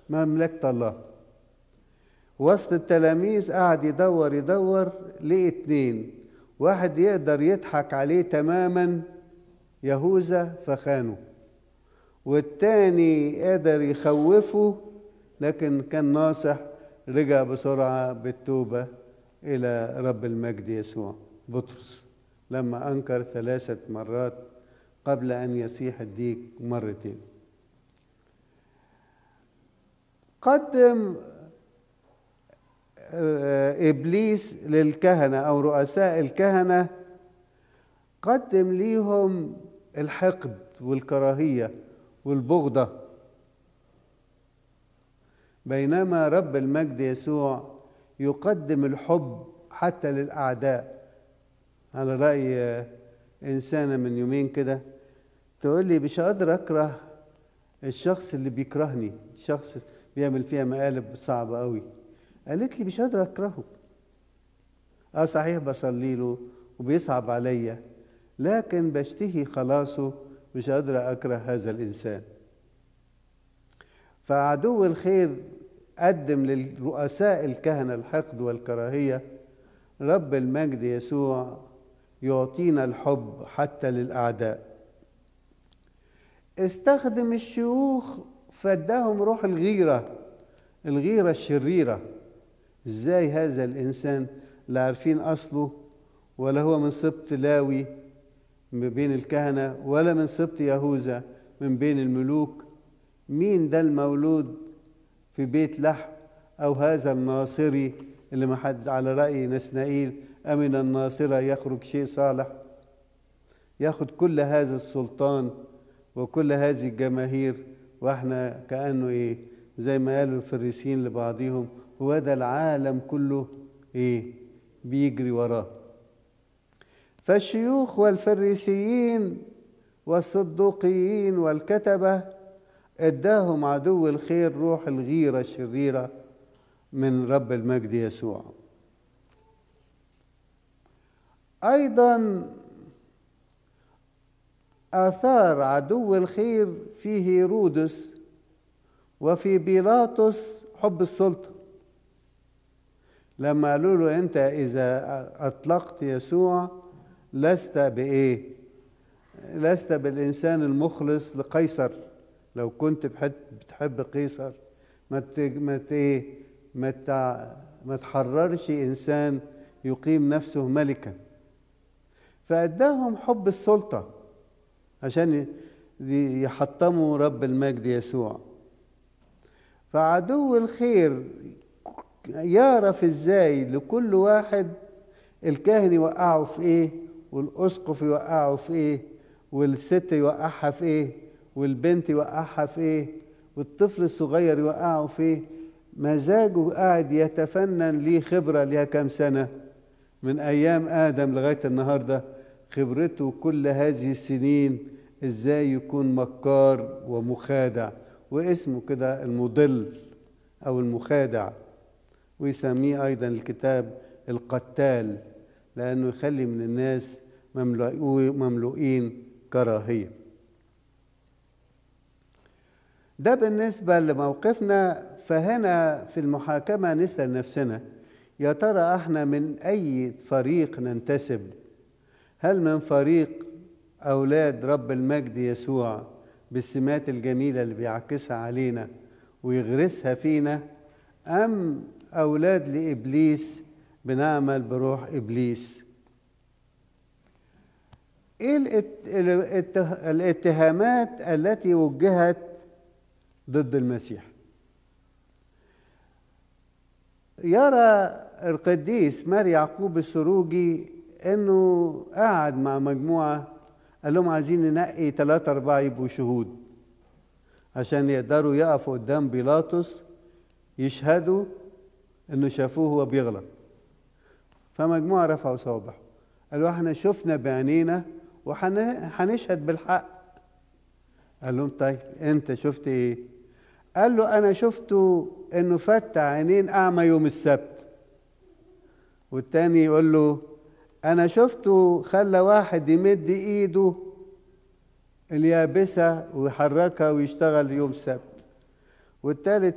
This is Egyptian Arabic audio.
مملكة الله وسط التلاميذ قعد يدور يدور لقي اتنين واحد يقدر يضحك عليه تماما يهوذا فخانه والتاني قدر يخوفه لكن كان ناصح رجع بسرعة بالتوبة إلى رب المجد يسوع بطرس لما أنكر ثلاثة مرات قبل أن يصيح الديك مرتين قدم إبليس للكهنة أو رؤساء الكهنة قدم ليهم الحقد والكراهية والبغضة بينما رب المجد يسوع يقدم الحب حتى للأعداء على رأي إنسانة من يومين كده تقول لي مش قادر أكره الشخص اللي بيكرهني الشخص بيعمل فيها مقالب صعبة قوي قالت لي مش قادر أكرهه اه صحيح بصلي له وبيصعب عليا لكن بشتهي خلاصه مش قادر أكره هذا الإنسان فعدو الخير قدم للرؤساء الكهنة الحقد والكراهية رب المجد يسوع يعطينا الحب حتى للأعداء استخدم الشيوخ فاداهم روح الغيرة الغيرة الشريرة ازاي هذا الإنسان لا عارفين أصله ولا هو من سبط لاوي من بين الكهنة ولا من سبط يهوذا من بين الملوك مين ده المولود في بيت لحم أو هذا الناصري اللي ما حد على رأي نسنائيل أمن الناصرة يخرج شيء صالح ياخد كل هذا السلطان وكل هذه الجماهير واحنا كأنه ايه زي ما قالوا الفريسيين لبعضهم هو ده العالم كله ايه بيجري وراه فالشيوخ والفريسيين والصدوقيين والكتبة اداهم عدو الخير روح الغيرة الشريرة من رب المجد يسوع أيضا آثار عدو الخير في هيرودس وفي بيلاطس حب السلطة لما قالوا له أنت إذا أطلقت يسوع لست بإيه؟ لست بالإنسان المخلص لقيصر لو كنت بتحب قيصر ما ت... ما ت... ما ت... ما تحررش إنسان يقيم نفسه ملكا فأداهم حب السلطة عشان يحطموا رب المجد يسوع فعدو الخير يعرف ازاي لكل واحد الكاهن يوقعه في ايه والاسقف يوقعه في ايه والست يوقعها في ايه والبنت يوقعها في ايه والطفل الصغير يوقعه في ايه مزاجه قاعد يتفنن ليه خبرة ليها كام سنة من أيام آدم لغاية النهاردة خبرته كل هذه السنين ازاي يكون مكار ومخادع واسمه كده المضل او المخادع ويسميه ايضا الكتاب القتال لانه يخلي من الناس مملوئين كراهيه ده بالنسبه لموقفنا فهنا في المحاكمه نسال نفسنا يا ترى احنا من اي فريق ننتسب هل من فريق أولاد رب المجد يسوع بالسمات الجميلة اللي بيعكسها علينا ويغرسها فينا أم أولاد لإبليس بنعمل بروح إبليس إيه الاتهامات التي وجهت ضد المسيح يرى القديس مار يعقوب السروجي انه قعد مع مجموعه قال لهم عايزين ننقي ثلاثة أربعة يبقوا شهود عشان يقدروا يقفوا قدام بيلاطس يشهدوا إنه شافوه وهو بيغلط فمجموعة رفعوا صوابعهم قالوا احنا شفنا بعينينا وهنشهد بالحق قال لهم طيب انت شفت ايه قال له انا شفته انه فتح عينين اعمى يوم السبت والتاني يقول له أنا شفته خلى واحد يمد إيده اليابسة ويحركها ويشتغل يوم سبت والتالت